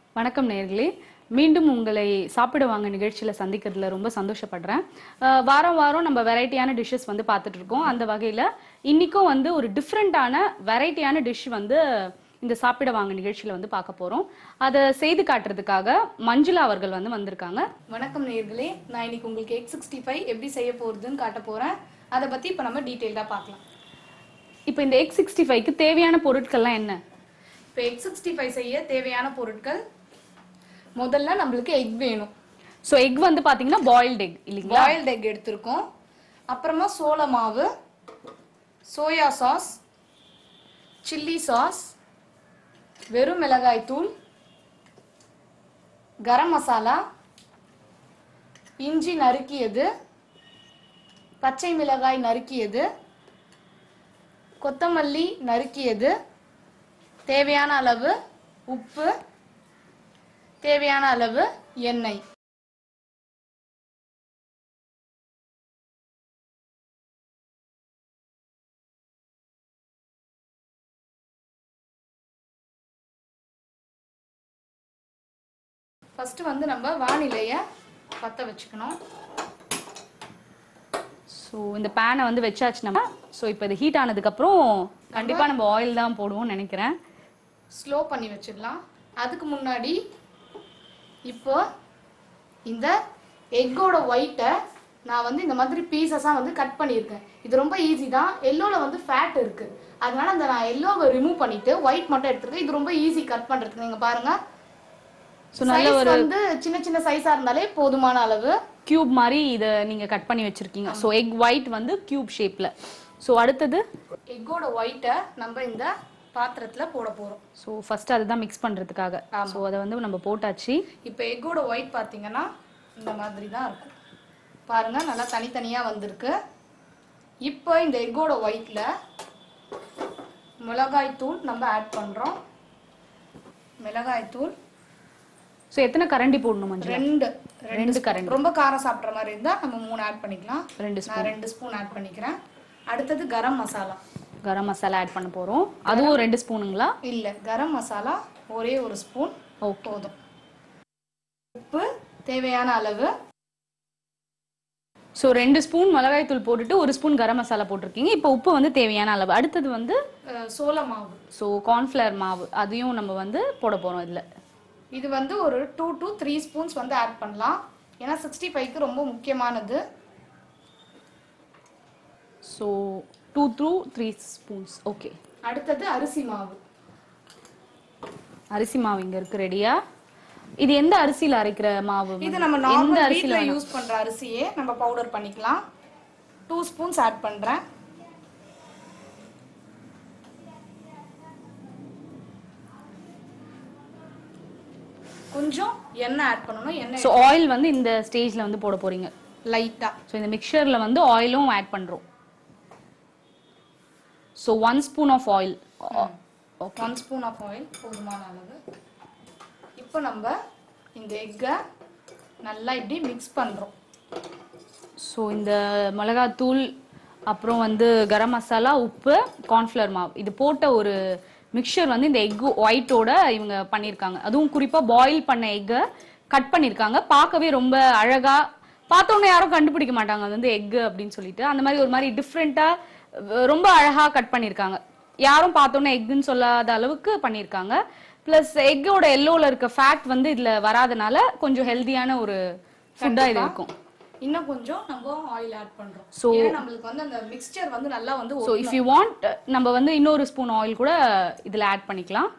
வணக்கம் நேர்களே மீண்டும் உங்களை சாப்பிட வாங்க நிகழ்ச்சியில சந்திக்கிறதுல ரொம்ப சந்தோஷப்படுறேன் அஹ் வாரம் வாரம் நம்ம வெரைட்டியான டிஷ்ஷஸ் வந்து பார்த்துட்டு இருக்கோம் அந்த வகையில இன்னைக்கும் வந்து ஒரு டிஃப்ரெண்டான வெரைட்டியான டிஷ் வந்து இந்த சாப்பிட வாங்க நிகழ்ச்சியில வந்து பார்க்க போறோம் அதை செய்து காட்டுறதுக்காக மஞ்சுளா அவர்கள் வந்து வந்திருக்காங்க வணக்கம் நேர்களே நான் இன்னைக்கு உங்களுக்கு எக் சிக்ஸ்டி ஃபைவ் எப்படி செய்ய போறதுன்னு காட்ட போறேன் அதை பத்தி இப்போ நம்ம டீட்டெயில்டாக பார்க்கலாம் இப்போ இந்த எக் சிக்ஸ்டி ஃபைவ்க்கு தேவையான பொருட்கள்லாம் என்ன இப்போ எக் சிக்ஸ்டி ஃபைவ் செய்ய தேவையான பொருட்கள் முதல்ல நம்மளுக்கு எக் வேணும் ஸோ எக் வந்து பாத்தீங்கன்னா பாயில்டு எக் இல்லைங்களா பாயில்டு எக் எடுத்திருக்கோம் அப்புறமா சோள மாவு சோயா சாஸ் சில்லி சாஸ் வெறும் மிளகாய் தூள் கரம் மசாலா இஞ்சி நறுக்கியது பச்சை மிளகாய் நறுக்கியது கொத்தமல்லி நறுக்கியது தேவையான அளவு உப்பு தேவையான அளவு எண்ணெய் ஃபர்ஸ்ட் வந்து நம்ம வானிலையை பற்ற வச்சுக்கணும் ஸோ இந்த பேனை வந்து வச்சாச்சு நம்ம ஸோ இப்போ இது ஹீட் ஆனதுக்கப்புறம் கண்டிப்பா நம்ம ஆயில் தான் போடுவோம்னு நினைக்கிறேன் ஸ்லோ பண்ணி வச்சிடலாம் அதுக்கு முன்னாடி இப்போ இந்த எக்கோட ஒயிட்டை நான் வந்து இந்த மாதிரி பீசஸாக வந்து கட் பண்ணியிருக்கேன் இது ரொம்ப ஈஸி தான் எல்லோவில் வந்து ஃபேட் இருக்கு அதனால அந்த நான் எல்லோவை ரிமூவ் பண்ணிட்டு ஒயிட் மட்டும் எடுத்துருக்கேன் இது ரொம்ப ஈஸி கட் பண்ணுறதுக்கு நீங்கள் பாருங்க ஸோ நல்ல சைஸ் வந்து சின்ன சின்ன சைஸாக இருந்தாலே போதுமான அளவு கியூப் மாதிரி இதை நீங்க கட் பண்ணி வச்சிருக்கீங்க ஸோ எக் ஒயிட் வந்து கியூப் ஷேப்ல ஸோ அடுத்தது எக்கோட ஒயிட்டை நம்ம இந்த பாத்திரத்தில் போட போகிறோம் ஸோ ஃபர்ஸ்ட் அதுதான் மிக்ஸ் பண்றதுக்காக ஸோ அதை வந்து நம்ம போட்டாச்சு இப்போ எக்கோட ஒயிட் பார்த்தீங்கன்னா இந்த மாதிரி தான் இருக்கும் பாருங்க நல்லா தனித்தனியாக வந்திருக்கு இப்போ இந்த எக்கோட ஒயிட்ல மிளகாய் தூள் நம்ம ஆட் பண்ணுறோம் மிளகாய் தூள் ஸோ எத்தனை கரண்டி போடணும் மஞ்சள் ரெண்டு ரெண்டு spoon. கரண்டி ரொம்ப காரம் சாப்பிட்ற மாதிரி இருந்தால் நம்ம மூணு ஆட் பண்ணிக்கலாம் ரெண்டு நான் ரெண்டு ஸ்பூன் ஆட் பண்ணிக்கிறேன் அடுத்தது கரம் மசாலா கரம் மசாலா ஆட் பண்ண போறோம் அதுவும் ரெண்டு ஸ்பூனுங்களா இல்லை கரம் மசாலா ஒரே ஒரு ஸ்பூன் ஓகே போதும் உப்பு தேவையான அளவு ஸோ ரெண்டு ஸ்பூன் மிளகாய் தூள் போட்டுட்டு ஒரு ஸ்பூன் கரம் மசாலா போட்டிருக்கீங்க இப்போ உப்பு வந்து தேவையான அளவு அடுத்தது வந்து அஹ், சோள மாவு ஸோ கார்ன்ஃப்ளவர் மாவு அதையும் நம்ம வந்து போட போறோம் இதுல இது வந்து ஒரு டூ to த்ரீ ஸ்பூன்ஸ் வந்து ஆட் பண்ணலாம் ஏன்னா சிக்ஸ்டி ஃபைவ்க்கு ரொம்ப முக்கியமானது so two through three spoons okay அடுத்தது அரிசி மாவு அரிசி மாவு இங்க இருக்கு ரெடியா இது எந்த அரிசியில அரைக்கிற மாவு இது நம்ம எந்த நார்மல் அரிசியில வீட்டில் யூஸ் பண்ற அரிசியே நம்ம பவுடர் பண்ணிக்கலாம் டூ ஸ்பூன்ஸ் ஆட் பண்றேன் கொஞ்சம் எண்ணெய் ஆட் பண்ணணும் எண்ணெய் ஸோ ஆயில் வந்து இந்த ஸ்டேஜ்ல வந்து போட போறீங்க லைட்டா ஸோ இந்த மிக்சர்ல வந்து ஆயிலும் ஆட் பண்றோம் so one spoon of oil one spoon of oil போதுமான அளவு இப்போ நம்ம இந்த எக்கை நல்லா இப்படி மிக்ஸ் பண்றோம் ஸோ இந்த மிளகாத்தூள் அப்புறம் வந்து கரம் மசாலா உப்பு கார்ன்ஃப்ளவர் மாவு இது போட்ட ஒரு மிக்சர் வந்து இந்த எக் ஒயிட்டோட இவங்க பண்ணியிருக்காங்க அதுவும் குறிப்பா பாயில் பண்ண எக்கை கட் பண்ணியிருக்காங்க பார்க்கவே ரொம்ப அழகா பார்த்தோன்னே யாரும் கண்டுபிடிக்க மாட்டாங்க அது வந்து எக் அப்படின்னு சொல்லிட்டு அந்த மாதிரி ஒரு மாதிரி டிஃப்ரெண்டா ரொம்ப அழகா கட் பண்ணியிருக்காங்க யாரும் பார்த்தோன்னே எக்குன்னு சொல்லாத அளவுக்கு பண்ணியிருக்காங்க ப்ளஸ் எக்கோட எல்லோல இருக்க ஃபேட் வந்து இதுல வராதனால கொஞ்சம் ஹெல்தியான ஒரு ஃபுட்டா இது இருக்கும் இன்னும் கொஞ்சம் நம்ம ஆயில் ஆட் பண்றோம் So- ஏன்னா நம்மளுக்கு வந்து அந்த மிக்ஸ்சர் வந்து நல்லா வந்து ஸோ இஃப் யூ வாண்ட் நம்ம வந்து இன்னொரு ஸ்பூன் ஆயில் கூட இதில் ஆட் பண்ணிக்கலாம்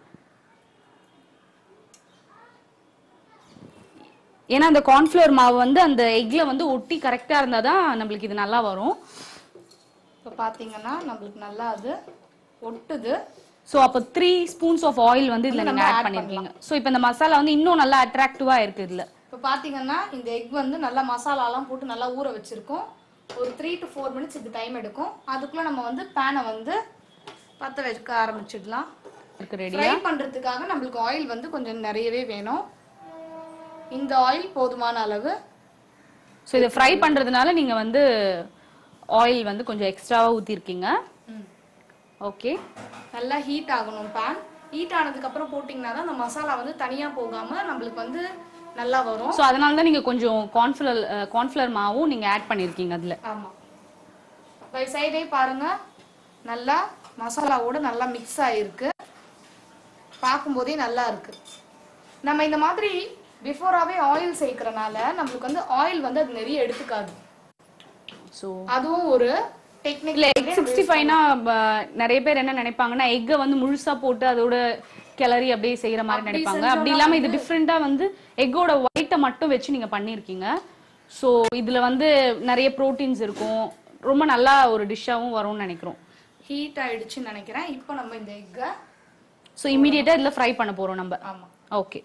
ஏன்னா அந்த கார்ன்ஃப்ளவர் மாவு வந்து அந்த எக்ல வந்து ஒட்டி கரெக்டாக இருந்தால் தான் நம்மளுக்கு இது நல்லா வரும் இப்போ பார்த்தீங்கன்னா நம்மளுக்கு நல்லா அது ஒட்டுது ஸோ அப்போ த்ரீ ஸ்பூன்ஸ் ஆஃப் ஆயில் வந்து இதில் நீங்கள் ஆட் பண்ணியிருக்கீங்க ஸோ இப்போ இந்த மசாலா வந்து இன்னும் நல்லா அட்ராக்டிவாக இருக்குது இதில் இப்போ பார்த்தீங்கன்னா இந்த எக் வந்து நல்லா மசாலாலாம் போட்டு நல்லா ஊற வச்சிருக்கோம் ஒரு த்ரீ டு ஃபோர் மினிட்ஸ் இது டைம் எடுக்கும் அதுக்குள்ள நம்ம வந்து பேனை வந்து பற்ற வைக்க ஆரம்பிச்சிடலாம் இருக்கு ரெடி ஃப்ரை பண்ணுறதுக்காக நம்மளுக்கு ஆயில் வந்து கொஞ்சம் நிறையவே வேணும் இந்த ஆயில் போதுமான அளவு ஸோ இதை ஃப்ரை பண்ணுறதுனால நீங்கள் வந்து ஆயில் வந்து கொஞ்சம் எக்ஸ்ட்ராவாக ஊற்றிருக்கீங்க ஓகே நல்லா ஹீட் ஆகணும் பேன் ஹீட் ஆனதுக்கு அப்புறம் போட்டிங்கன்னா தான் அந்த மசாலா வந்து தனியா போகாம நம்மளுக்கு வந்து நல்லா வரும் ஸோ அதனால தான் நீங்கள் கொஞ்சம் கார்ன்ஃப்ளவர் கார்ன்ஃப்ளவர் மாவும் நீங்கள் ஆட் பண்ணியிருக்கீங்க அதில் ஆமா பை சைடே பாருங்க நல்லா மசாலாவோட நல்லா மிக்ஸ் ஆயிருக்கு பார்க்கும்போதே நல்லா இருக்கு நம்ம இந்த மாதிரி பிஃபோராகவே ஆயில் சேர்க்கறனால நம்மளுக்கு வந்து ஆயில் வந்து அது நிறைய எடுத்துக்காது ஸோ அதுவும் ஒரு டெக்னிக் இல்ல எக் சிக்ஸ்டி ஃபைவ்னா நிறைய பேர் என்ன நினைப்பாங்கன்னா எக்கை வந்து முழுசா போட்டு அதோட கிளறி அப்படியே செய்யற மாதிரி அப்படி நினைப்பாங்க செஞ்சோம்னா அப்படி இல்லாம இது டிஃப்ரெண்டா வந்து எக்கோட ஒயிட்டை மட்டும் வச்சு நீங்க பண்ணிருக்கீங்க ஸோ இதுல வந்து நிறைய ப்ரோட்டீன்ஸ் இருக்கும் ரொம்ப நல்லா ஒரு டிஷ்ஷாவும் வரும்னு நினைக்கிறோம் ஹீட் ஆயிடுச்சுன்னு நினைக்கிறேன் இப்போ நம்ம இந்த எக்கை ஸோ இமீடியட்டா இதுல ஃப்ரை பண்ண போறோம் நம்ம ஆமா ஓகே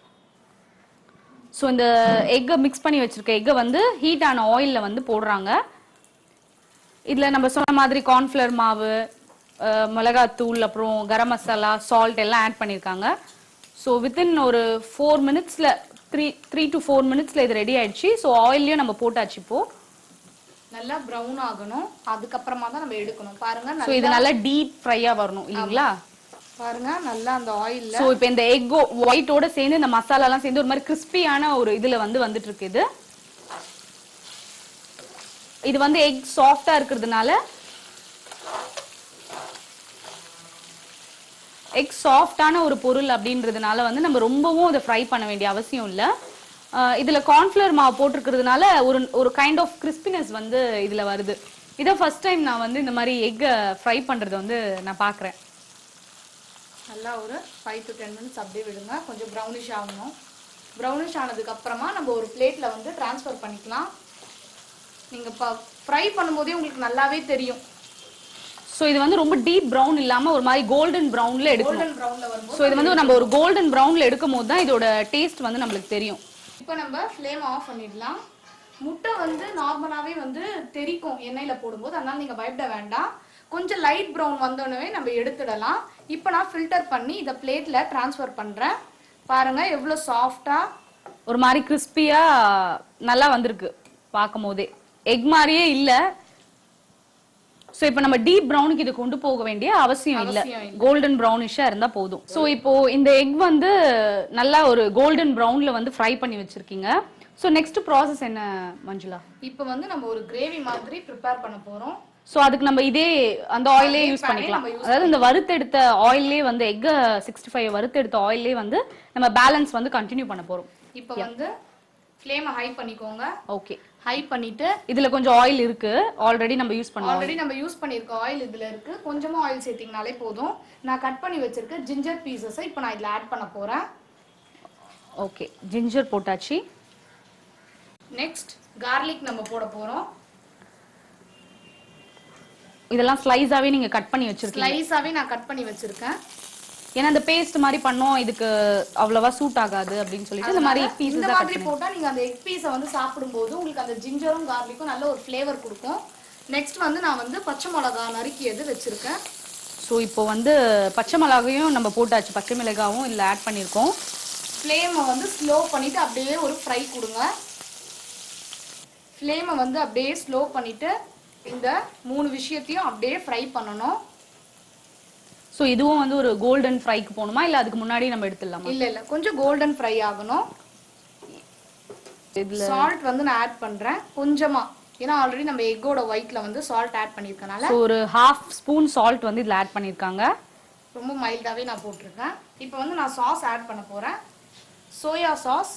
ஸோ இந்த எக்கை மிக்ஸ் பண்ணி வச்சிருக்க எக்கை வந்து ஹீட் ஆன ஆயில்ல வந்து போடுறாங்க இதுல நம்ம சொன்ன மாதிரி கார்ன்ஃப்ளவர் மாவு அஹ், மிளகாத்தூள் அப்புறம் கரம் மசாலா சால்ட் எல்லாம் ஆட் பண்ணியிருக்காங்க ஸோ வித்தின் ஒரு ஃபோர் மினிட்ஸ்ல த்ரீ த்ரீ டு ஃபோர் மினிட்ஸ்ல இது ரெடி ஆயிடுச்சு ஸோ ஆயிலையும் நம்ம போட்டாச்சு இப்போ நல்லா ப்ரௌன் ஆகணும் அதுக்கப்புறமா தான் நம்ம எடுக்கணும் பாருங்க ஸோ நல்லா- இது நல்லா டீப் ஃப்ரையா வரணும் இல்லைங்களா பாருங்க நல்லா அந்த ஆயில்ல ஸோ இப்போ இந்த எக் ஒயிட்டோட சேர்ந்து இந்த மசாலாலாம் சேர்ந்து ஒரு மாதிரி கிறிஸ்பியான ஒரு இதுல வந்து வந்துட்டு இருக்கு இது இது வந்து எக் சாஃப்டா இருக்கிறதுனால எக் சாஃப்டான ஒரு பொருள் அப்படின்றதுனால வந்து நம்ம ரொம்பவும் அதை ஃப்ரை பண்ண வேண்டிய அவசியம் இல்லை இதுல கார்ன்ஃப்ளவர் மாவு போட்டிருக்கிறதுனால ஒரு ஒரு கைண்ட் ஆஃப் கிறிஸ்பினஸ் வந்து இதுல வருது இதை ஃபர்ஸ்ட் டைம் நான் வந்து இந்த மாதிரி எக்கை ஃப்ரை பண்றது வந்து நான் பார்க்குறேன் நல்லா ஒரு ஃபைவ் டு டென் மினிட்ஸ் அப்படியே விடுங்க கொஞ்சம் ப்ரௌனிஷ் ஆகணும் ப்ரௌனிஷ் ஆனதுக்கு அப்புறமா நம்ம ஒரு பிளேட்ல வந்து ட்ரான்ஸ்ஃபர் பண்ணிக்கலாம் நீங்க இப்போ ஃப்ரை பண்ணும்போதே உங்களுக்கு நல்லாவே தெரியும் ஸோ இது வந்து ரொம்ப டீப் ப்ரௌன் இல்லாம ஒரு மாதிரி கோல்டன் ப்ரௌன்ல எடுக்கணும் கோல்டன் ப்ரௌன்ல வரும்போது ஸோ இது வந்து நம்ம ஒரு கோல்டன் ப்ரௌன்ல எடுக்கும் போது தான் இதோட டேஸ்ட் வந்து நம்மளுக்கு தெரியும் இப்போ நம்ம ஃப்ளேம் ஆஃப் பண்ணிடலாம் முட்டை வந்து நார்மலாவே வந்து தெறிக்கும் எண்ணெயில போடும்போது அதனால நீங்க பயப்பட வேண்டாம் கொஞ்சம் லைட் ப்ரௌன் வந்தோடனே நம்ம எடுத்துடலாம் இப்போ நான் ஃபில்டர் பண்ணி இதை பிளேட்ல ட்ரான்ஸ்ஃபர் பண்றேன் பாருங்க எவ்வளோ சாஃப்டா ஒரு மாதிரி கிறிஸ்பியா நல்லா வந்திருக்கு பார்க்கும் போதே எக் மாதிரியே இல்ல ஸோ இப்போ நம்ம டீப் ப்ரௌனுக்கு இது கொண்டு போக வேண்டிய அவசியம் இல்ல அவசியம் இல்ல. கோல்டன் ப்ரௌனிஷா இருந்தா போதும் ஸோ இப்போ இந்த எக் வந்து நல்லா ஒரு கோல்டன் ப்ரௌன்ல வந்து ஃப்ரை பண்ணி வச்சிருக்கீங்க ஸோ நெக்ஸ்ட் ப்ராசஸ் என்ன மஞ்சுளா இப்போ வந்து நம்ம ஒரு கிரேவி மாதிரி ப்ரிப்பேர் பண்ண போறோம் ஸோ அதுக்கு நம்ம இதே அந்த ஆயிலே அதே யூஸ் pan-ஏ பண்ணிக்கலாம் நம்ம use அதாவது இந்த வறுத்தெடுத்த ஆயிலே வந்து எக் சிக்ஸ்டி ஃபைவ் வறுத்தெடுத்த ஆயிலே வந்து நம்ம பேலன்ஸ் வந்து கண்டினியூ பண்ண போறோம் இப்போ வந்து ஃப்ளேமை ஹை பண்ணிக்கோங்க ஓகே ஹை பண்ணிட்டு இதுல கொஞ்சம் ஆயில் இருக்கு ஆல்ரெடி நம்ம யூஸ் பண்ணுவோம் ஆல்ரெடி நம்ம யூஸ் பண்ணியிருக்க ஆயில் இதுல இருக்கு கொஞ்சமா ஆயில் சேர்த்தீங்கனாலே போதும் நான் கட் பண்ணி வச்சிருக்க ஜிஞ்சர் பீசஸை இப்போ நான் இதுல ஆட் பண்ண போறேன் ஓகே ஜிஞ்சர் போட்டாச்சு நெக்ஸ்ட் கார்லிக் நம்ம போட போறோம் இதெல்லாம் ஸ்லைஸாவே நீங்க கட் பண்ணி வச்சிருக்கீங்க ஸ்லைஸாவே நான் கட் பண்ணி வச்சிருக்கேன் ஏன்னா இந்த பேஸ்ட் மாதிரி பண்ணோம் இதுக்கு அவ்வளவா சூட் ஆகாது அப்படின்னு சொல்லிட்டு இந்த மாதிரி அதனால இந்த பீசஸா கட் மாதிரி போட்டா நீங்க அந்த எக் பீஸை வந்து சாப்பிடும்போது உங்களுக்கு அந்த ஜிஞ்சரும் கார்லிக்கும் நல்ல ஒரு ஃப்ளேவர் கொடுக்கும் நெக்ஸ்ட் வந்து நான் வந்து பச்சை மிளகா நறுக்கியது வச்சிருக்கேன் ஸோ இப்போ வந்து பச்சை மிளகாயும் நம்ம போட்டாச்சு பச்சை மிளகாவும் இதுல ஆட் பண்ணியிருக்கோம் ஃப்ளேமை வந்து ஸ்லோ பண்ணிட்டு அப்படியே ஒரு ஃப்ரை கொடுங்க ஃப்ளேமை வந்து அப்படியே ஸ்லோ பண்ணிட்டு இந்த மூணு விஷயத்தையும் அப்படியே ஃப்ரை பண்ணணும் ஸோ இதுவும் வந்து ஒரு கோல்டன் ஃப்ரைக்கு போகணுமா இல்ல அதுக்கு முன்னாடி நம்ம எடுத்துடலாமா இல்ல இல்ல கொஞ்சம் கோல்டன் ஃப்ரை ஆகணும் இதுல சால்ட் வந்து நான் ஆட் பண்றேன் கொஞ்சமா ஏன்னா ஆல்ரெடி நம்ம எக்கோட ஒயிட்ல வந்து சால்ட் ஆட் பண்ணியிருக்கனால ஸோ ஒரு ஹாஃப் ஸ்பூன் சால்ட் வந்து இதுல ஆட் பண்ணியிருக்காங்க ரொம்ப மைல்டாவே நான் போட்டிருக்கேன் இப்போ வந்து நான் சாஸ் ஆட் பண்ண போறேன் soya sauce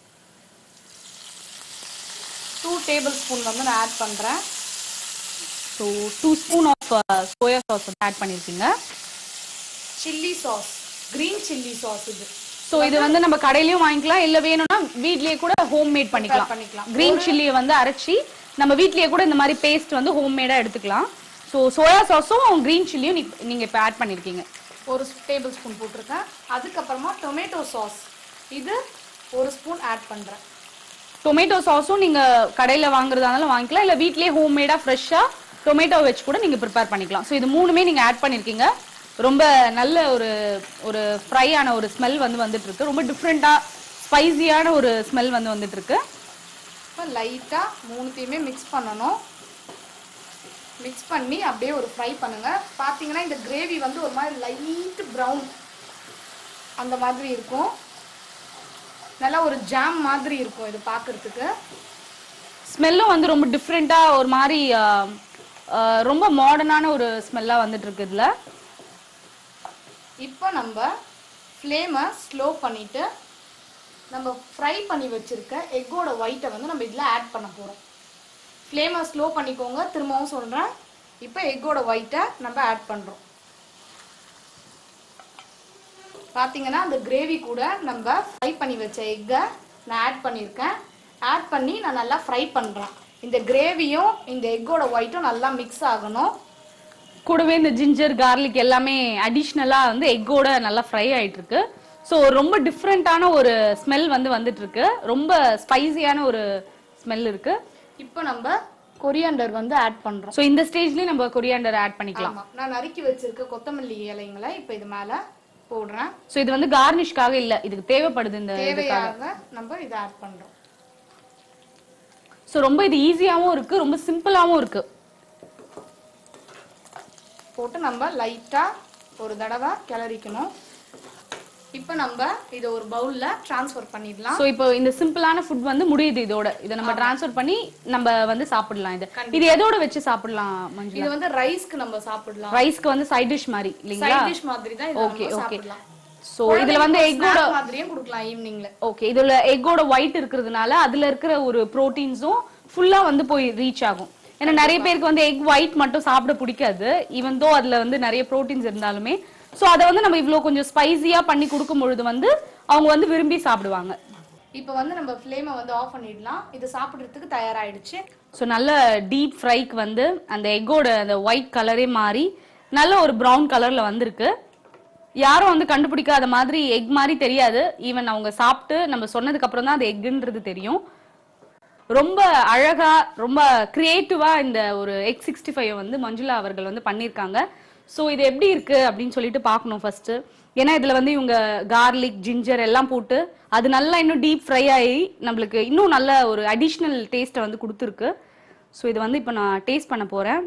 two tablespoon வந்து நான் ஆட் பண்றேன் so two spoon of soya sauce வந்து ஆட் பண்ணியிருக்கீங்க chilli sauce green chilli sauce இது ஸோ இது வந்து நம்ம கடையிலயும் வாங்கிக்கலாம் இல்ல வேணும்னா வீட்லயே கூட ஹோம் மேட் பண்ணிக்கலாம் பண்ணிக்கலாம். கிரீன் சில்லியை வந்து அரைச்சி நம்ம வீட்லயே கூட இந்த மாதிரி பேஸ்ட் வந்து ஹோம் மேடா எடுத்துக்கலாம் ஸோ சோயா சாஸும் கிரீன் சில்லியும் நீங்க இப்போ ஆட் பண்ணிருக்கீங்க ஒரு டேபிள் ஸ்பூன் போட்டிருக்கேன் அதுக்கப்புறமா டொமேட்டோ சாஸ் இது ஒரு ஸ்பூன் ஆட் பண்றேன் டொமேட்டோ சாஸும் நீங்க கடையில வாங்குறதா இருந்தாலும் வாங்கிக்கலாம் இல்ல வீட்லயே ஹோம் மேடா ஃப்ரெஷ்ஷா டொமேட்டோ வச்சு கூட நீங்க ப்ரிப்பேர் பண்ணிக்கலாம் ஸோ இது மூணுமே நீங்க ஆட் பண்ணிருக்கீங்க ரொம்ப நல்ல ஒரு ஒரு ஃப்ரை ஆன ஒரு ஸ்மெல் வந்து வந்துட்டு இருக்கு ரொம்ப டிஃப்ரெண்டா ஸ்பைசியான ஒரு ஸ்மெல் வந்து வந்துட்டு இருக்கு இப்போ லைட்டாக மூணுத்தையுமே மிக்ஸ் பண்ணணும் மிக்ஸ் பண்ணி அப்படியே ஒரு ஃப்ரை பண்ணுங்க பார்த்தீங்கன்னா இந்த கிரேவி வந்து ஒரு மாதிரி லைட் ப்ரௌன் அந்த மாதிரி இருக்கும் நல்லா ஒரு ஜாம் மாதிரி இருக்கும் இது பார்க்கறதுக்கு ஸ்மெல்லும் வந்து ரொம்ப டிஃப்ரெண்டா ஒரு மாதிரி ஆ, ஆ, ரொம்ப மாடர்னான ஒரு ஸ்மெல்லா வந்துட்டு இருக்கு இதுல இப்போ நம்ம ஃப்ளேமை ஸ்லோ பண்ணிட்டு நம்ம ஃப்ரை பண்ணி வச்சிருக்க எக்கோட ஒயிட்டை வந்து நம்ம இதில் ஆட் பண்ண போகிறோம் ஃப்ளேமை ஸ்லோ பண்ணிக்கோங்க திரும்பவும் சொல்கிறேன் இப்போ எக்கோட ஒயிட்டை நம்ம ஆட் பண்ணுறோம் பார்த்தீங்கன்னா அந்த கிரேவி கூட நம்ம ஃப்ரை பண்ணி வச்ச எக்கை நான் ஆட் பண்ணியிருக்கேன் ஆட் பண்ணி நான் நல்லா ஃப்ரை பண்ணுறேன் இந்த கிரேவியும் இந்த எக்கோட ஒயிட்டும் நல்லா மிக்ஸ் ஆகணும் கூடவே இந்த ஜிஞ்சர் கார்லிக் எல்லாமே அடிஷ்னலா வந்து எக்கோட நல்லா ஃப்ரை ஆயிட்டு இருக்கு ஸோ ரொம்ப டிஃப்ரெண்டான ஒரு ஸ்மெல் வந்து வந்துட்டு இருக்கு ரொம்ப ஸ்பைசியான ஒரு ஸ்மெல் இருக்கு இப்போ நம்ம கொரியாண்டர் வந்து ஆட் பண்ணுறோம் ஸோ இந்த ஸ்டேஜ்லயும் நம்ம கொரியாண்டர் ஆட் பண்ணிக்கலாம் ஆமா நான் நறுக்கி வச்சிருக்க கொத்தமல்லி இலைங்களை இப்போ இது மேல போடுறேன் ஸோ இது வந்து கார்னிஷ்காக இல்ல இதுக்கு தேவைப்படுது இந்த தேவையாக நம்ம இதை ஆட் பண்றோம் ஸோ ரொம்ப இது ஈஸியாவும் இருக்கு ரொம்ப சிம்பிளாவும் இருக்கு போட்டு நம்ம லைட்டா ஒரு தடவை கிளறிக்கணும் இப்போ நம்ம இதை ஒரு பவுல்ல ட்ரான்ஸ்ஃபர் பண்ணிடலாம் ஸோ இப்போ இந்த சிம்பிளான ஃபுட் வந்து முடியுது இதோட இதை நம்ம ட்ரான்ஸ்ஃபர் பண்ணி நம்ம வந்து சாப்பிடலாம் இது இது எதோட வச்சு சாப்பிடலாம் மஞ்சு இது வந்து ரைஸ்க்கு நம்ம சாப்பிடலாம் ரைஸ்க்கு வந்து சைட் டிஷ் மாதிரி இல்லைங்களா சைட் டிஷ் மாதிரி தான் இதை ஓகே நம்ம ஓகே சாப்பிடலாம் ஸோ இதுல வந்து எக்கோட Snack மாதிரியும் கொடுக்கலாம் ஈவினிங்ல ஓகே இதுல எக்கோட ஒயிட் இருக்கிறதுனால அதுல இருக்கிற ஒரு ப்ரோட்டீன்ஸும் ஃபுல்லா வந்து போய் ரீச் ஆகும் ஏன்னா நிறைய பேருக்கு வந்து எக் ஒயிட் மட்டும் சாப்பிட பிடிக்காது ஈவன் தோ அதுல வந்து நிறைய ப்ரோட்டீன்ஸ் இருந்தாலுமே சோ அதை வந்து நம்ம இவ்ளோ கொஞ்சம் ஸ்பைசியா பண்ணி கொடுக்கும் பொழுது வந்து அவங்க வந்து விரும்பி சாப்பிடுவாங்க இப்போ வந்து நம்ம ஃப்ளேமை வந்து ஆஃப் பண்ணிடலாம் இது சாப்பிடுறதுக்கு தயாராயிடுச்சு ஸோ நல்ல டீப் ஃப்ரைக்கு வந்து அந்த எக்கோட அந்த ஒயிட் கலரே மாறி நல்ல ஒரு ப்ரௌன் கலர்ல வந்திருக்கு யாரும் வந்து கண்டுபிடிக்காத மாதிரி எக் மாதிரி தெரியாது ஈவன் அவங்க சாப்பிட்டு நம்ம சொன்னதுக்கு அப்புறம் தான் அது எக்குன்றது தெரியும் ரொம்ப அழகா ரொம்ப கிரியேட்டிவா இந்த ஒரு எக் சிக்ஸ்டி ஃபைவ் வந்து மஞ்சுளா அவர்கள் வந்து பண்ணியிருக்காங்க ஸோ இது எப்படி இருக்கு அப்படின்னு சொல்லிட்டு பார்க்கணும் ஃபர்ஸ்ட் ஏன்னா இதுல வந்து இவங்க கார்லிக் ஜிஞ்சர் எல்லாம் போட்டு அது நல்லா இன்னும் டீப் ஃப்ரை ஆகி நம்மளுக்கு இன்னும் நல்ல ஒரு அடிஷ்னல் டேஸ்ட்டை வந்து கொடுத்துருக்கு ஸோ இது வந்து இப்போ நான் டேஸ்ட் பண்ண போறேன்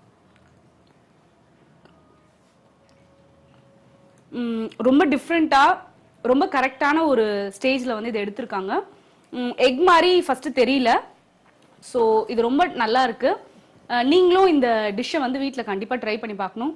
ம், ரொம்ப டிஃப்ரெண்ட்டாக ரொம்ப கரெக்டான ஒரு ஸ்டேஜில் வந்து இதை எடுத்திருக்காங்க எக் மாதிரி ஃபஸ்ட்டு தெரியல ஸோ இது ரொம்ப நல்லா இருக்கு அஹ், நீங்களும் இந்த டிஷ்ஷை வந்து வீட்டில் கண்டிப்பாக ட்ரை பண்ணி பார்க்கணும்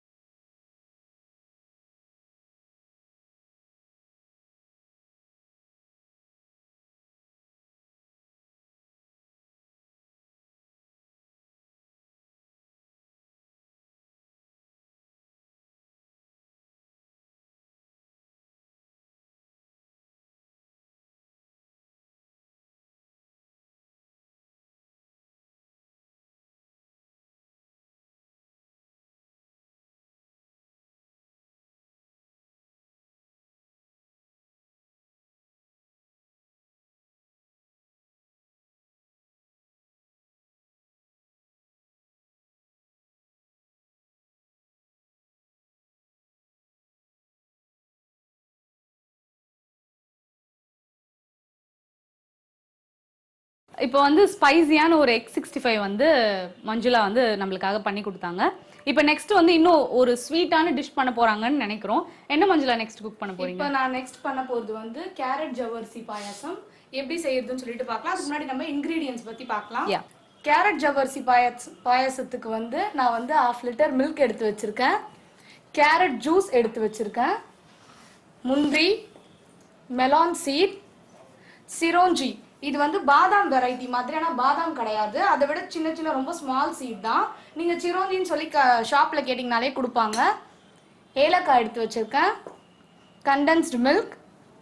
இப்போ வந்து ஸ்பைசியான ஒரு எக் சிக்ஸ்டி ஃபைவ் வந்து மஞ்சுளா வந்து நம்மளுக்காக பண்ணி கொடுத்தாங்க இப்போ நெக்ஸ்ட் வந்து இன்னும் ஒரு ஸ்வீட்டான டிஷ் பண்ண போறாங்கன்னு நினைக்கிறோம் என்ன மஞ்சுளா நெக்ஸ்ட் குக் பண்ண போறீங்க இப்போ நான் நெக்ஸ்ட் பண்ண போறது வந்து கேரட் ஜவ்வரிசி பாயாசம் எப்படி செய்யறதுன்னு சொல்லிட்டு பார்க்கலாம் அதுக்கு முன்னாடி நம்ம இன்கிரீடியன்ஸ் பத்தி பார்க்கலாம் Yeah. கேரட் ஜவ்வரிசி பாயாஸ் பாயாசத்துக்கு வந்து நான் வந்து ஹாஃப் லிட்டர் மில்க் எடுத்து வச்சிருக்கேன் கேரட் ஜூஸ் எடுத்து வச்சிருக்கேன் முந்திரி மெலான் சீட் சிரோஞ்சி இது வந்து பாதாம் வெரைட்டி மாதிரி ஆனால் பாதாம் கிடையாது அதை விட சின்ன சின்ன ரொம்ப ஸ்மால் சீட் தான் நீங்கள் சிரோஞ்சின்னு சொல்லி க ஷாப்பில் கேட்டிங்கனாலே கொடுப்பாங்க ஏலக்காய் எடுத்து வச்சிருக்கேன் கண்டென்ஸ்டு மில்க்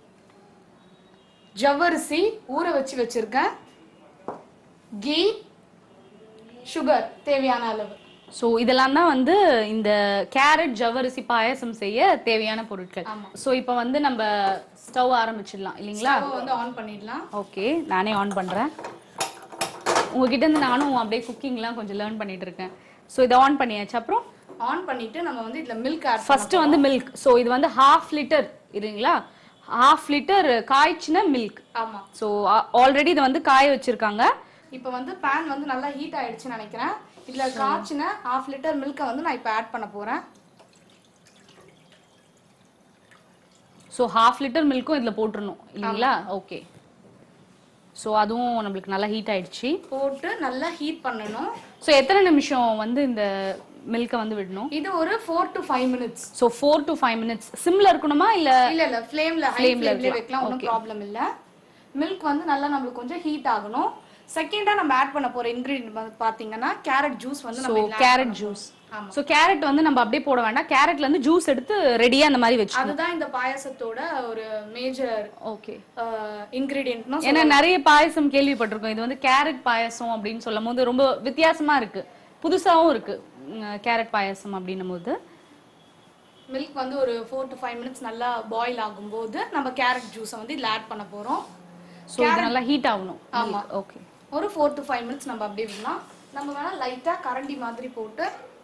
ஜவ்வரிசி ஊற வச்சு வச்சிருக்கேன் கீ சுகர் தேவையான அளவு ஸோ இதெல்லாம் தான் வந்து இந்த கேரட் ஜவ்வரிசி பாயாசம் செய்ய தேவையான பொருட்கள் ஆமா. ஸோ இப்போ வந்து நம்ம ஸ்டவ் ஆரம்பிச்சிடலாம் இல்லைங்களா ஸ்டவ் வந்து ஆன் பண்ணிடலாம் ஓகே நானே ஆன் பண்றேன் உங்ககிட்ட இருந்து நானும் அப்படியே குக்கிங்லாம் கொஞ்சம் லேர்ன் பண்ணிட்டு இருக்கேன் ஸோ இதை ஆன் பண்ணியாச்சு அப்புறம் ஆன் பண்ணிட்டு நம்ம வந்து இதுல மில்க் ஆட் ஃபர்ஸ்ட் வந்து மில்க் ஸோ இது வந்து ஹாஃப் லிட்டர் இல்லைங்களா ஹாஃப் லிட்டர் காய்ச்சின மில்க் ஆமா ஸோ ஆல்ரெடி இதை வந்து காய வச்சிருக்காங்க இப்போ வந்து பேன் வந்து நல்லா ஹீட் ஆயிடுச்சுன்னு நினைக்கிறேன் இதுல காய்ச்சின ஹாஃப் லிட்டர் மில்கை வந்து நான் இப்போ ஆட் பண்ண போறேன் ஸோ ஹாஃப் லிட்டர் மில்க்கும் இதுல போட்டுறணும் இல்லைங்களா ஓகே ஸோ அதுவும் நம்மளுக்கு நல்லா ஹீட் ஆயிடுச்சு போட்டு நல்லா ஹீட் பண்ணணும் ஸோ எத்தனை நிமிஷம் வந்து இந்த மில்கை வந்து விடணும் இது ஒரு four to five minutes so four to five minutes சிம்ல இருக்கணுமா இல்ல இல்ல இல்ல ஃப்ளேம்ல ஹை Flame ல ஃப்ளேம்ல வைக்கலாம். வைக்கலாம் ஒன்றும் ப்ராப்ளம் இல்ல மில்க் வந்து நல்லா நம்மளுக்கு கொஞ்சம் ஹீட் ஆகணும் செகண்டா நம்ம ஆட் பண்ண போற இன்கிரீடியன்ட் வந்து பாத்தீங்கன்னா கேரட் ஜூஸ் வந்து ஸோ நம்ம இதுல add கேரட் பண்ண ஜூஸ் போறோம். ஆமா ஸோ கேரட் வந்து நம்ம அப்படியே போட வேண்டாம் கேரட்ல இருந்து ஜூஸ் எடுத்து ரெடியா அந்த மாதிரி வச்சுக்கணும் அதுதான் இந்த பாயாசத்தோட ஒரு மேஜர் ஓகே இன்கிரீடியன்ட்னு ஏன்னா நிறைய பாயசம் கேள்விப்பட்டிருக்கோம் இது வந்து கேரட் பாயசம் அப்படின்னு சொல்லும் போது ரொம்ப வித்தியாசமா இருக்கு புதுசாவும் இருக்கு கேரட் பாயசம் அப்படின்னும் போது மில்க் வந்து ஒரு ஃபோர் டு ஃபைவ் மினிட்ஸ் நல்லா பாயில் ஆகும்போது நம்ம கேரட் ஜூஸை வந்து இதில் ஆட் பண்ண போறோம் ஸோ இது நல்லா ஹீட் ஆகணும் ஆமா. ஓகே ஒரு ஃபோர் டு ஃபைவ் மினிட்ஸ் நம்ம அப்படியே விடலாம் நம்ம வேணா லைட்டா கரண்டி மாதிரி போட்டு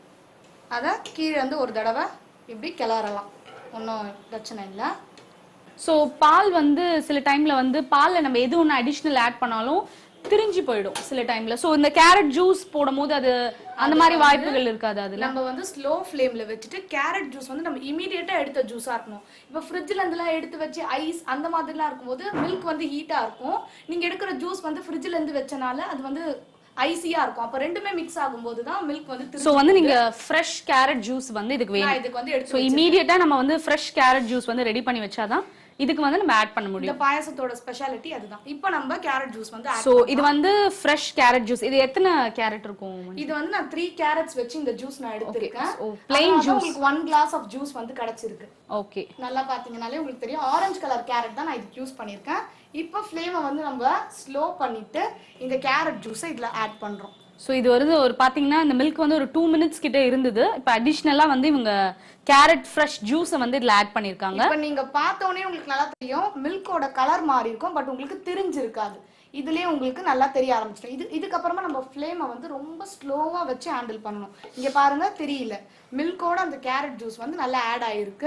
அதை கீழே வந்து ஒரு தடவை இப்படி கிளறலாம் ஒன்றும் பிரச்சனை இல்லை ஸோ பால் வந்து சில டைம்ல வந்து பால்ல நம்ம எது ஒன்று அடிஷ்னல் ஆட் பண்ணாலும் திரிஞ்சு போயிடும் சில டைம்ல ஸோ இந்த கேரட் ஜூஸ் போடும்போது அது அந்த மாதிரி வாய்ப்புகள் இருக்காது அதுல நம்ம வந்து ஸ்லோ ஃப்ளேம்ல வச்சுட்டு கேரட் ஜூஸ் வந்து நம்ம இமீடியட்டா எடுத்த ஜூஸா இருக்கணும் இப்போ ஃப்ரிட்ஜ்ல இருந்துலாம் எடுத்து வச்சு ஐஸ் அந்த மாதிரிலாம் இருக்கும்போது மில்க் வந்து ஹீட்டா இருக்கும் நீங்க எடுக்கிற ஜூஸ் வந்து ஃப்ரிட்ஜ்ல இருந்து வச்சனால அது வந்து ஐசியா இருக்கும் அப்ப ரெண்டுமே மிக்ஸ் ஆகும்போது தான் மில்க் வந்து ஸோ திரிஞ்சு வந்து நீங்க ஃப்ரெஷ் கேரட் ஜூஸ் வந்து இதுக்கு வேணும் நான் இதுக்கு வந்து எடுத்து ஸோ இமீடியட்டா நம்ம வந்து ஃப்ரெஷ் கேரட் ஜூஸ் வந்து ரெடி பண்ணி வச்சாதான் இதுக்கு வந்து நம்ம ஆட் பண்ண முடியும் இந்த பாயாசத்தோட ஸ்பெஷாலிட்டி அதுதான் இப்போ நம்ம கேரட் ஜூஸ் வந்து add ஸோ இது வந்து ஃப்ரெஷ் கேரட் ஜூஸ் இது எத்தனை கேரட் இருக்கும் இது வந்து நான் த்ரீ கேரட்ஸ் வச்சு இந்த ஜூஸ் நான் எடுத்திருக்கேன் so plain அதனால தான் உங்களுக்கு ஒன் கிளாஸ் ஆஃப் ஜூஸ் வந்து கிடைச்சிருக்கு ஓகே நல்லா பாத்தீங்கனாலே உங்களுக்கு தெரியும் ஆரஞ்சு கலர் கேரட் தான் நான் இதுக்கு யூஸ் பண்ணியிருக்கேன் இப்போ ஃப்ளேமை வந்து நம்ம ஸ்லோ பண்ணிட்டு இந்த கேரட் ஜூஸை இதுல ஆட் பண்றோம் ஸோ இது வருது ஒரு பாத்தீங்கன்னா இந்த மில்க் வந்து ஒரு டூ மினிட்ஸ் கிட்ட இருந்தது இப்போ அடிஷ்னலா வந்து இவங்க கேரட் ஃப்ரெஷ் ஜூஸை வந்து இதுல ஆட் பண்ணியிருக்காங்க இப்போ நீங்க பார்த்த உடனே உங்களுக்கு நல்லா தெரியும் மில்கோட கலர் மாறி இருக்கும் பட் உங்களுக்கு தெரிஞ்சிருக்காது இதுலயே உங்களுக்கு நல்லா தெரிய ஆரம்பிச்சிடும் இது இதுக்கப்புறமா நம்ம ஃப்ளேமை வந்து ரொம்ப ஸ்லோவா வச்சு ஹேண்டில் பண்ணணும் இங்க பாருங்க தெரியல மில்கோட அந்த கேரட் ஜூஸ் வந்து நல்லா ஆட் ஆயிருக்கு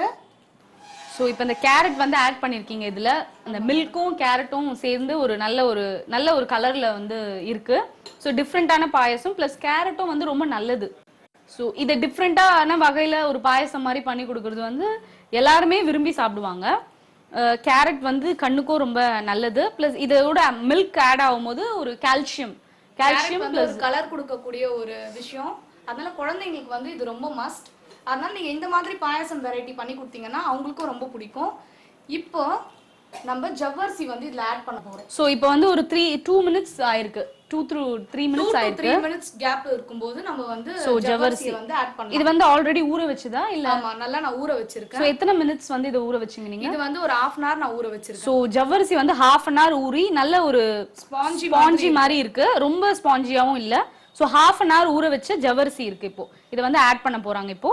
ஸோ இப்போ இந்த கேரட் வந்து ஆட் பண்ணியிருக்கீங்க இதுல அந்த மில்க்கும் கேரட்டும் சேர்ந்து ஒரு நல்ல ஒரு நல்ல ஒரு கலர்ல வந்து இருக்கு ஸோ டிஃப்ரெண்டான பாயசம் ப்ளஸ் கேரட்டும் வந்து ரொம்ப நல்லது ஸோ இதை டிஃப்ரெண்டான வகையில ஒரு பாயசம் மாதிரி பண்ணி கொடுக்கறது வந்து எல்லாருமே விரும்பி சாப்பிடுவாங்க கேரட் வந்து கண்ணுக்கும் ரொம்ப நல்லது ப்ளஸ் இதோட மில்க் ஆட் ஆகும்போது ஒரு கால்சியம் கேல்சியம் கால்சியம் வந்து ஒரு கலர் கொடுக்கக்கூடிய ஒரு விஷயம் அதனால குழந்தைங்களுக்கு வந்து இது ரொம்ப மஸ்ட் அதனால நீங்க இந்த மாதிரி பாயாசம் வெரைட்டி பண்ணி கொடுத்தீங்கன்னா அவங்களுக்கும் ரொம்ப பிடிக்கும் இப்போ நம்ம ஜவ்வரிசி வந்து இதுல ஆட் பண்ண போறோம் ஸோ இப்போ வந்து ஒரு த்ரீ டூ மினிட்ஸ் ஆயிருக்கு two through three two minutes to ஆயிருக்கு த்ரீ மினிட்ஸ் கேப் இருக்கும்போது நம்ம வந்து So, ஜவ்வரிசி ஜவ்வரிசி. வந்து ஆட் பண்ணலாம் இது வந்து ஆல்ரெடி ஊற வச்சுதா இல்ல ஆமா நல்லா நான் ஊற வச்சிருக்கேன் ஸோ எத்தனை மினிட்ஸ் வந்து இதை ஊற வச்சீங்க நீங்க இது வந்து ஒரு ஹாஃப் அன் ஹவர் நான் ஊற வச்சிருக்கேன் ஸோ ஜவ்வரிசி வந்து ஹாஃப் அன் ஹவர் ஊறி நல்ல ஒரு ஸ்பாஞ்சி ஸ்பாஞ்சி மாதிரி இருக்கு ரொம்ப ஸ்பாஞ்சியாவும் இல்ல ஸோ ஹாஃப் அன் ஹவர் ஊற வச்ச ஜவ்வரிசி இருக்கு இப்போ இதை வந்து ஆட் பண்ண போறாங்க இப்போ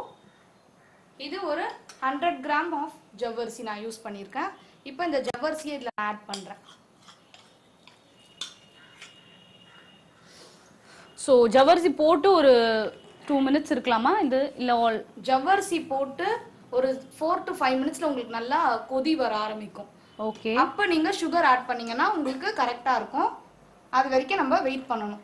இது ஒரு ஹண்ட்ரட் கிராம் ஆஃப் ஜவ்வரிசி நான் யூஸ் பண்ணியிருக்கேன் இப்போ இந்த ஜவ்வரிசியை இதுல ஆட் பண்றேன் ஸோ ஜவ்வரிசி போட்டு ஒரு டூ மினிட்ஸ் இருக்கலாமா இது இல்ல ஆல் ஜவ்வரிசி போட்டு ஒரு ஃபோர் டு ஃபைவ் மினிட்ஸ்ல உங்களுக்கு நல்லா கொதி வர ஆரம்பிக்கும் ஓகே அப்ப நீங்க சுகர் ஆட் பண்ணீங்கன்னா உங்களுக்கு கரெக்டா இருக்கும் அது வரைக்கும் நம்ம வெயிட் பண்ணணும்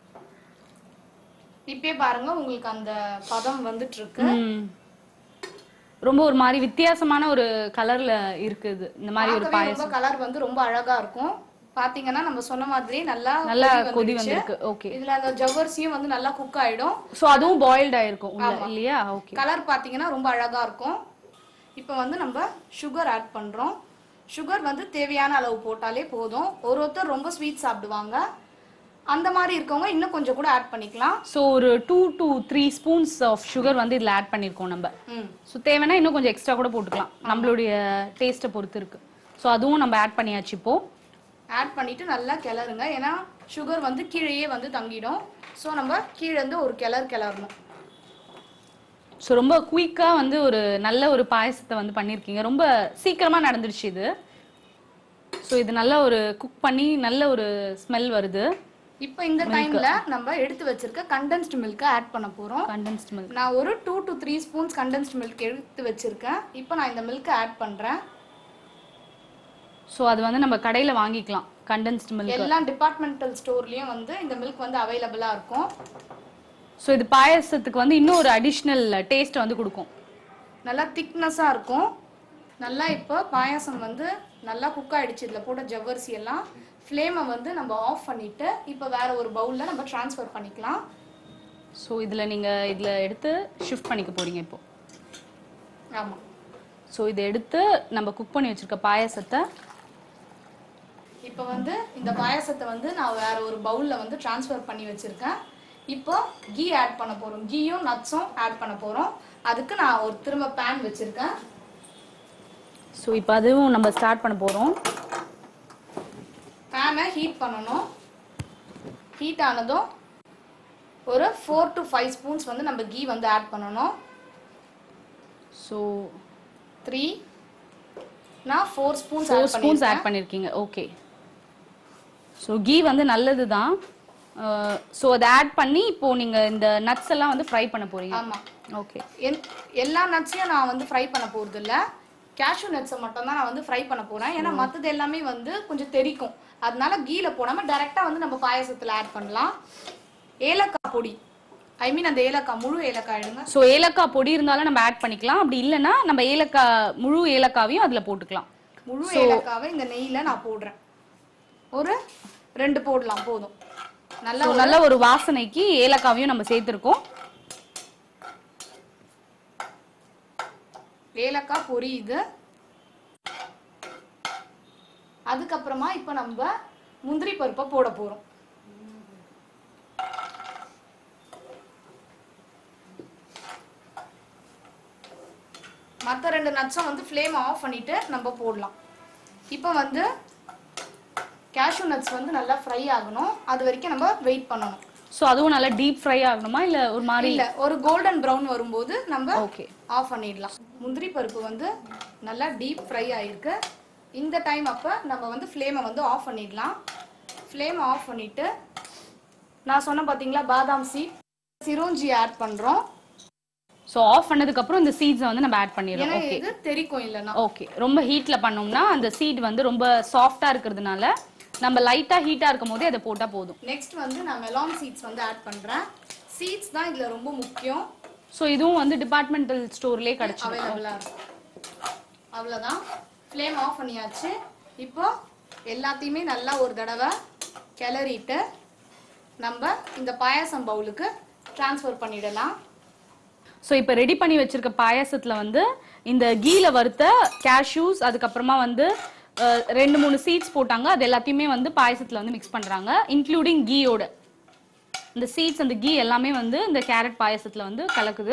இப்பயே பாருங்க உங்களுக்கு அந்த பதம் வந்துட்டு இருக்கு ரொம்ப ஒரு மாதிரி வித்தியாசமான ஒரு கலர்ல இருக்குது இந்த மாதிரி ஒரு பார்க்கவே பாயசம் ரொம்ப கலர் வந்து ரொம்ப அழகா இருக்கும் பாத்தீங்கன்னா நம்ம சொன்ன மாதிரி நல்லா நல்லா கொதி கொதி வந்துருச்சு. வந்திருக்கு ஓகே இதுல அந்த ஜவ்வரிசியும் வந்து நல்லா குக் ஆயிடும் ஸோ அதுவும் பாயில்ட் ஆயிருக்கும் உள்ள இல்லையா ஓகே கலர் பாத்தீங்கன்னா ரொம்ப அழகா இருக்கும் இப்போ வந்து நம்ம சுகர் ஆட் பண்றோம் சுகர் வந்து தேவையான அளவு போட்டாலே போதும் ஒரு ஒருத்தர் ரொம்ப ஸ்வீட் சாப்பிடுவாங்க அந்த மாதிரி இருக்கவங்க இன்னும் கொஞ்சம் கூட ஆட் பண்ணிக்கலாம் ஸோ ஒரு two to three spoons of sugar வந்து இதில் ஆட் பண்ணியிருக்கோம் நம்ம ம் ஸோ தேவைன்னா இன்னும் கொஞ்சம் எக்ஸ்ட்ரா கூட போட்டுக்கலாம் நம்மளுடைய டேஸ்ட்டை பொறுத்து இருக்கு ஸோ அதுவும் நம்ம ஆட் பண்ணியாச்சு இப்போ ஆட் பண்ணிட்டு நல்லா கிளறுங்க ஏன்னா சுகர் வந்து கீழேயே வந்து தங்கிடும் ஸோ நம்ம கீழே இருந்து ஒரு கிளறு கிளறணும் ஸோ ரொம்ப குயிக்காக வந்து ஒரு நல்ல ஒரு பாயசத்தை வந்து பண்ணியிருக்கீங்க ரொம்ப சீக்கிரமாக நடந்துடுச்சு இது ஸோ இது நல்ல ஒரு குக் பண்ணி நல்ல ஒரு ஸ்மெல் வருது இப்போ இந்த டைம்ல நம்ம எடுத்து வச்சிருக்க கண்டென்ஸ்டு மில்க்கை ஆட் பண்ண போறோம் கண்டென்ஸ்ட் மில்க் நான் ஒரு two to three spoons condensed milk எடுத்து வச்சிருக்கேன் இப்போ நான் இந்த மில்க்கை ஆட் பண்றேன் ஸோ அது வந்து நம்ம கடையில் வாங்கிக்கலாம் கண்டென்ஸ்ட் மில்க் எல்லா டிபார்ட்மெண்டல் ஸ்டோர்லயும் வந்து இந்த மில்க் வந்து அவைலபிளா இருக்கும் ஸோ இது பாயசத்துக்கு வந்து இன்னும் ஒரு அடிஷ்னல் டேஸ்ட் வந்து கொடுக்கும் நல்லா திக்னஸா இருக்கும் நல்லா இப்போ பாயாசம் வந்து நல்லா குக் ஆயிடுச்சு இதில் போட்ட ஜவ்வரிசி எல்லாம் ஃப்ளேமை வந்து நம்ம ஆஃப் பண்ணிட்டு இப்போ வேற ஒரு பவுலில் நம்ம ட்ரான்ஸ்ஃபர் பண்ணிக்கலாம் ஸோ இதில் நீங்கள் இதில் எடுத்து ஷிஃப்ட் பண்ணிக்க போறீங்க இப்போ ஆமாம் ஸோ இதை எடுத்து நம்ம குக் பண்ணி வச்சிருக்க பாயாசத்தை இப்போ வந்து இந்த பாயாசத்தை வந்து நான் வேற ஒரு பவுலில் வந்து ட்ரான்ஸ்ஃபர் பண்ணி வச்சிருக்கேன் இப்போ கீ ஆட் பண்ண போகிறோம் கீயும் நட்ஸும் ஆட் பண்ண போகிறோம் அதுக்கு நான் ஒரு திரும்ப பேன் வச்சிருக்கேன் ஸோ இப்போ அதுவும் நம்ம ஸ்டார்ட் பண்ண போகிறோம் பேனை ஹீட் பண்ணணும் ஹீட் ஆனதும் ஒரு ஃபோர் டு ஃபைவ் ஸ்பூன்ஸ் வந்து நம்ம கீ வந்து ஆட் பண்ணணும் ஸோ த்ரீ நான் four spoons four add spoons பண்ணியிருக்கேன் ஆட் பண்ணியிருக்கீங்க ஓகே ஸோ கீ வந்து நல்லது தான் ஸோ அதை ஆட் பண்ணி இப்போ நீங்கள் இந்த நட்ஸ் எல்லாம் வந்து ஃப்ரை பண்ண போறீங்க ஆமாம் ஓகே என் எல்லா நட்ஸையும் நான் வந்து ஃப்ரை பண்ண போகிறது இல்லை கேஷ்யூ நட்ஸை மட்டும் தான் நான் வந்து ஃப்ரை பண்ண போகிறேன் ஏன்னா மற்றது எல்லாமே வந்து கொஞ்சம் தெறிக்கும் அதனால கீல போடாமல் டைரெக்டாக வந்து நம்ம பாயாசத்தில் ஆட் பண்ணலாம் ஏலக்காய் பொடி ஐ மீன் அந்த ஏலக்காய் முழு ஏலக்காய் எடுங்க ஸோ ஏலக்காய் பொடி இருந்தாலும் நம்ம ஆட் பண்ணிக்கலாம் அப்படி இல்லைன்னா நம்ம ஏலக்காய் முழு ஏலக்காவையும் அதில் போட்டுக்கலாம் முழு ஏலக்காவை இந்த நெய்யில் நான் போடுறேன் ஒரு ரெண்டு போடலாம் போதும் நல்லா ஸோ நல்ல ஒரு வாசனைக்கு ஏலக்காவையும் நம்ம சேர்த்துருக்கோம் ஏலக்காய் பொரியுது அதுக்கப்புறமா இப்போ நம்ம முந்திரி பருப்பை போட போறோம் மற்ற ரெண்டு நட்ஸும் வந்து ஃப்ளேம் ஆஃப் பண்ணிட்டு நம்ம போடலாம் இப்போ வந்து கேஷ்யூ நட்ஸ் வந்து நல்லா ஃப்ரை ஆகணும் அது வரைக்கும் நம்ம வெயிட் பண்ணணும் ஸோ அதுவும் நல்லா டீப் ஃப்ரை ஆகணுமா இல்லை ஒரு மாதிரி இல்ல ஒரு கோல்டன் ப்ரௌன் வரும்போது நம்ம ஓகே ஆஃப் பண்ணிடலாம் முந்திரி பருப்பு வந்து நல்லா டீப் ஃப்ரை ஆயிருக்கு இந்த டைம் அப்போ நம்ம வந்து ஃப்ளேமை வந்து ஆஃப் பண்ணிடலாம் ஃப்ளேம் ஆஃப் பண்ணிட்டு நான் சொன்ன பார்த்தீங்களா பாதாம் சீட் சிரோஞ்சி ஆட் பண்ணுறோம் ஸோ ஆஃப் பண்ணதுக்கு அப்புறம் இந்த சீட்ஸை வந்து நம்ம ஆட் பண்ணிடுறோம் ஏன்னா ஓகே இது தெரிக்கும் இல்லைன்னா ஓகே ரொம்ப ஹீட்ல பண்ணோம்னா அந்த சீட் வந்து ரொம்ப சாஃப்டா இருக்கிறதுனால நம்ம லைட்டா ஹீட்டா இருக்கும் போதே அதை போட்டா போதும் நெக்ஸ்ட் வந்து நான் மெலான் சீட்ஸ் வந்து ஆட் பண்ணுறேன் சீட்ஸ் தான் இதில் ரொம்ப முக்கியம் ஸோ இதுவும் வந்து டிபார்ட்மெண்டல் ஸ்டோர்லேயே கிடைச்சிடும் அவைலபிளாக இருக்கும் அவ்வளோதான் ஃப்ளேம் ஆஃப் பண்ணியாச்சு இப்போ எல்லாத்தையுமே நல்லா ஒரு தடவை கிளறிட்டு நம்ம இந்த பாயாசம் பவுலுக்கு ட்ரான்ஸ்ஃபர் பண்ணிடலாம் ஸோ இப்போ ரெடி பண்ணி வச்சிருக்க பாயாசத்துல வந்து இந்த கீல வறுத்த கேஷ்யூஸ் அதுக்கப்புறமா வந்து அஹ், ரெண்டு மூணு சீட்ஸ் போட்டாங்க அது எல்லாத்தையுமே வந்து பாயாசத்துல வந்து மிக்ஸ் பண்றாங்க இன்க்ளூடிங் கீயோட இந்த சீட்ஸ் அந்த கீ எல்லாமே வந்து இந்த கேரட் பாயாசத்துல வந்து கலக்குது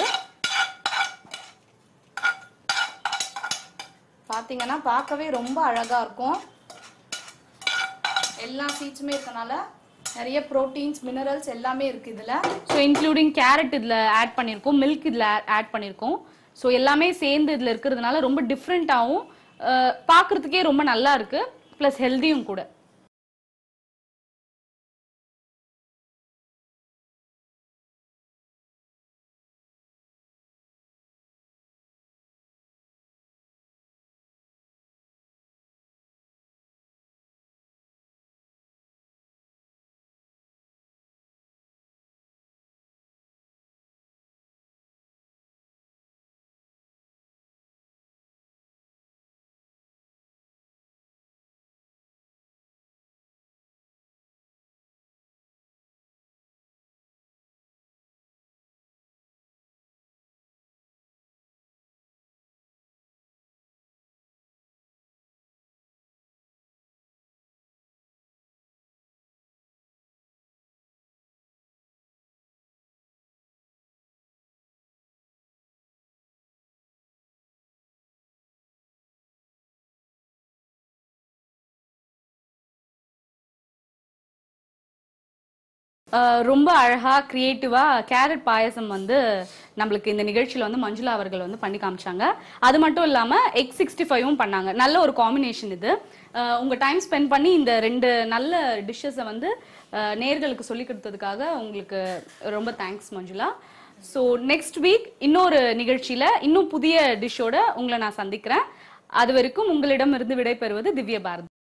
பார்த்தீங்கன்னா பார்க்கவே ரொம்ப அழகாக இருக்கும் எல்லா சீட்ஸுமே இருக்கனால நிறைய ப்ரோட்டீன்ஸ் மினரல்ஸ் எல்லாமே இருக்குது இதில் ஸோ இன்க்ளூடிங் கேரட் இதில் ஆட் பண்ணியிருக்கோம் மில்க் இதில் ஆட் பண்ணியிருக்கோம் ஸோ எல்லாமே சேர்ந்து இதில் இருக்கிறதுனால ரொம்ப டிஃப்ரெண்ட்டாகவும் பார்க்குறதுக்கே ரொம்ப நல்லா இருக்கு ப்ளஸ் ஹெல்தியும் கூட அஹ் ரொம்ப அழகா கிரியேட்டிவா கேரட் பாயசம் வந்து நம்மளுக்கு இந்த நிகழ்ச்சியில வந்து மஞ்சுளா அவர்கள் வந்து பண்ணி காமிச்சாங்க அது மட்டும் இல்லாம எக் சிக்ஸ்டி ஃபைவும் பண்ணாங்க நல்ல ஒரு காம்பினேஷன் இது அஹ் உங்க டைம் ஸ்பெண்ட் பண்ணி இந்த ரெண்டு நல்ல டிஷ்ஷஸை வந்து அஹ் நேர்களுக்கு சொல்லி கொடுத்ததுக்காக உங்களுக்கு ரொம்ப thanks Manjula so next week இன்னொரு நிகழ்ச்சியில இன்னும் புதிய டிஷ்ஷோட உங்களை நான் சந்திக்கிறேன் அது வரைக்கும் உங்களிடமிருந்து விடைபெறுவது திவ்ய பாரதி